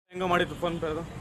ಹೆಂಗೋ ಮಾಡಿತ್ತು phone pay ಅದು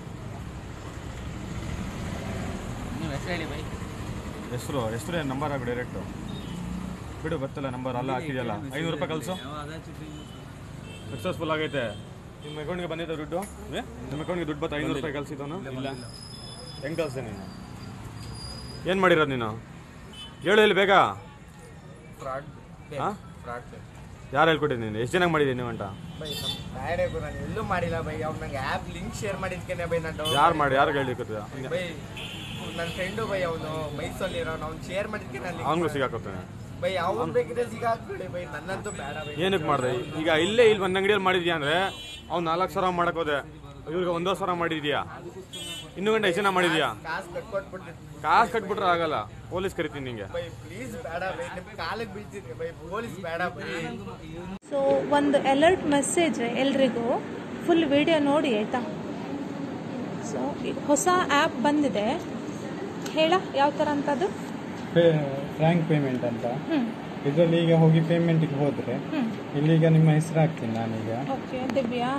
ನೀವು ಹೆಸರು ಹೇಳಿ ಬೈ ಹೆಸರು ಹೆಸರು ಏನು ನಂಬರ್ ಹಾಕು ಡೈರೆಕ್ಟು ಬಿಡು ಗೊತ್ತಲ್ಲ ನಂಬರ್ ಅಲ್ಲ ಹಾಕಿದೆಯಲ್ಲ ಐನೂರು ರೂಪಾಯಿ ಕಳಿಸು ಸಕ್ಸಸ್ಫುಲ್ ಆಗೈತೆ ನಿಮ್ಮ ಅಕೌಂಟ್ಗೆ ಬಂದಿದ್ದ ದುಡ್ಡು ಏ? ನಿಮ್ಮ ಅಕೌಂಟ್ಗೆ ದುಡ್ಡು ಬತ್ತು ಐನೂರು ರೂಪಾಯಿ ಕಳ್ಸಿದ್ದವನು ಇಲ್ಲ ಹೆಂಗೆ ಕಳಿಸ್ದೆ ನೀನು ಏನು ಮಾಡಿರೋದು ನೀನು ಹೇಳು ಇಲ್ಲಿ ಬೇಗ ಫ್ರಾಡ್ ಹಾಂ ಫ್ರಾಡ್ ಯಾರು ಹೇಳ್ಕೊಟ್ಟಿದ್ದು ನೀನು ಎಷ್ಟು ಚೆನ್ನಾಗಿ ಮಾಡಿದ್ದೀನಿ ನೀವು ಅಂತ ಬೈ ನಮ್ಮ ಬ್ಯಾಡೆ ಬೈ ನಾನು ಎಲ್ಲೂ ಮಾಡಿಲ್ಲ ಬೈ ಅವ್ನು ನಂಗೆ ಆ್ಯಪ್ ಲಿಂಕ್ ಶೇರ್ ಮಾಡಿದ್ಕೇನೆ ಬೈ ನಾನು ಡೌನ್ ಯಾರು ಮಾಡಿ ಯಾರು ಹೇಳಿಕೊಟ್ಟಿದ್ದ ಬೈ ನನ್ನ ಫ್ರೆಂಡು ಬೈ ಅವನು ಮೈಸೂರಲ್ಲಿರೋ ಅವ್ನು ಶೇರ್ ಮಾಡಿದ್ಕೆ ನಾನು ಅವನಿಗೂ ಸಿಗಾಕೋತಾನೆ ಬೈ ಅವ್ನು ಬೇಕಿದ್ರೆ ಸಿಗಾಕ್ಬಿಡಿ ಬೈ ನನ್ನಂತೂ ಬೇಡ ಬೈ ಏನಕ್ಕೆ ಮಾಡಿದೆ ಈಗ ಇಲ್ಲೇ ಇಲ್ಲಿ ಒಂದು ಅಂಗಡಿಯಲ್ಲಿ ಮಾಡಿದ್ಯಾ ಅಂದರೆ ಅವ್ನು ನಾಲ್ಕು ಸಾವಿರ ಮಾಡಕ್ಕೆ ಹೋದೆ ಇವ್ರಿಗೆ ಒಂದೋ ಸಾವಿರ ಮಾಡಿದ್ಯಾ ಇನ್ನೂ ಗಂಟೆ ಎಷ್ಟು ಜನ ಮಾಡಿದ್ಯಾ ಕಾಸು ಕಟ್ಕೊಟ್ಬಿಟ್ಟು ಕಾಸು ಕಟ್ಬಿಟ್ರೆ ಆಗಲ್ಲ ಪೊಲೀಸ್ ಕರಿತೀನಿ ನಿಂಗೆ ಬೈ ಪ್ಲೀಸ್ ಬೇಡ ಬೈ ನಿಮ್ಮ ಕಾಲಿಗೆ ಬೀಳ್ತೀನಿ ಬೈ ಪೊಲೀಸ್ ಬೇಡ ಬೈ ಸೊ ಒಂದು ಅಲರ್ಟ್ ಮೆಸೇಜ್ ಎಲ್ರಿಗೂ ಫುಲ್ ವಿಡಿಯೋ ನೋಡಿ ಆಯಿತಾ ಸೊ ಹೊಸ ಆ್ಯಪ್ ಬಂದಿದೆ ಹೇಳ ಯಾವ ಥರ ಅಂತದ್ದು ಫ್ರ್ಯಾಂಕ್ ಪೇಮೆಂಟ್ ಅಂತ ಹ್ಞೂ ಇದರಲ್ಲಿ ಈಗ ಹೋಗಿ ಪೇಮೆಂಟ್ಗೆ ಹೋದ್ರೆ ಹ್ಞೂ ಇಲ್ಲಿಗ ನಿಮ್ಮ ಹೆಸರು ಹಾಕ್ತೀನಿ ನಾನೀಗ ಓಕೆ ದಿವ್ಯಾ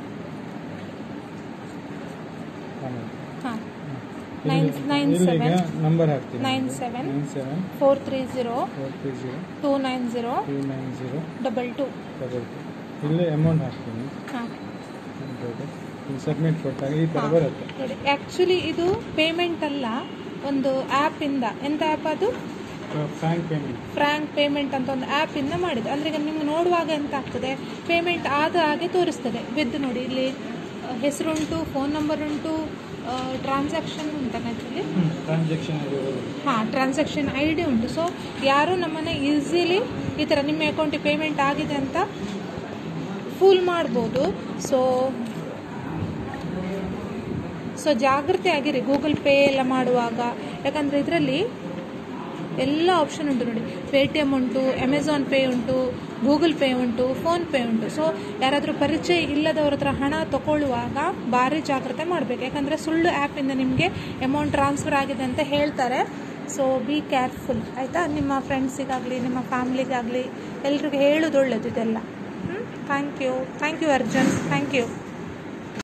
ಹಾಂ ನೈನ್ ನೈನ್ ಇಲ್ಲಿಗ ಸೆವೆನ್ ನಂಬರ್ ಹಾಕ್ತೀನಿ nine seven nine seven four three zero four three zero two nine zero two nine zero double two double two ಇಲ್ಲಿ ಅಮೌಂಟ್ ಹಾಕ್ತೀನಿ ಹಾಂ ಹಂಡ್ರೆಡ್ ಇಲ್ಲಿ ಸಬ್ಮಿಟ್ ಕೊಟ್ಟಾಗ ಈ ಥರ ಬರುತ್ತೆ ನೋಡಿ ಆ್ಯಕ್ಚುಲಿ ಇದು ಪೇಮೆಂಟ್ ಅಲ್ಲ ಒಂದು ಆ್ಯಪಿಂದ ಎಂಥ ಆ್ಯಪ್ ಅದು ಫ್ರ್ಯಾಂಕ್ ಪೇಮೆಂಟ್ ಫ್ರ್ಯಾಂಕ್ ಪೇಮೆಂಟ್ ಅಂತ ಒಂದು ಆ್ಯಪಿಂದ ಮಾಡಿದ್ದು ಅಂದರೆ ಈಗ ನಿಮ್ಗೆ ನೋಡುವಾಗ ಎಂತ ಆಗ್ತದೆ ಪೇಮೆಂಟ್ ಆದ ಹಾಗೆ ತೋರಿಸ್ತದೆ ವಿದ್ ನೋಡಿ ಇಲ್ಲಿ ಆ, ಹೆಸರುಂಟು ಫೋನ್ ನಂಬರ್ ಉಂಟು ಟ್ರಾನ್ಸಾಕ್ಷನ್ ಉಂಟಲ್ಲ ಆ್ಯಕ್ಚುಲಿ ಟ್ರಾನ್ಸಾಕ್ಷನ್ ಹಾಂ ಟ್ರಾನ್ಸಾಕ್ಷನ್ ಐ ಡಿ ಉಂಟು ಸೊ ಯಾರು ನಮ್ಮನ್ನು ಈಸಿಲಿ ಈ ಥರ ನಿಮ್ಮ ಅಕೌಂಟಿಗೆ ಪೇಮೆಂಟ್ ಆಗಿದೆ ಅಂತ ಫುಲ್ ಮಾಡ್ಬೋದು ಸೊ ಸೊ ಜಾಗೃತಿ ಆಗಿರಿ ಗೂಗಲ್ ಪೇ ಎಲ್ಲ ಮಾಡುವಾಗ ಯಾಕಂದರೆ ಇದರಲ್ಲಿ ಎಲ್ಲ ಆಪ್ಷನ್ ಉಂಟು ನೋಡಿ ಪೇಟಿಎಮ್ ಉಂಟು ಅಮೆಝಾನ್ ಪೇ ಉಂಟು ಗೂಗಲ್ ಪೇ ಉಂಟು ಫೋನ್ ಪೇ ಉಂಟು ಸೊ ಯಾರಾದರೂ ಪರಿಚಯ ಇಲ್ಲದವ್ರ ಹತ್ರ ಹಣ ತಗೊಳ್ಳುವಾಗ ಭಾರಿ ಜಾಗ್ರತೆ ಮಾಡಬೇಕು ಯಾಕಂದರೆ ಸುಳ್ಳು ಆ್ಯಪಿಂದ ನಿಮಗೆ ಅಮೌಂಟ್ ಟ್ರಾನ್ಸ್ಫರ್ ಆಗಿದೆ ಅಂತ ಹೇಳ್ತಾರೆ ಸೊ ಬಿ ಕೇರ್ಫುಲ್ ಆಯಿತಾ ನಿಮ್ಮ ಫ್ರೆಂಡ್ಸಿಗಾಗಲಿ ನಿಮ್ಮ ಫ್ಯಾಮ್ಲಿಗಾಗಲಿ ಎಲ್ರಿಗೂ ಹೇಳೋದು ಒಳ್ಳೇದು ಇದೆಲ್ಲ thank you thank you Arjun thank you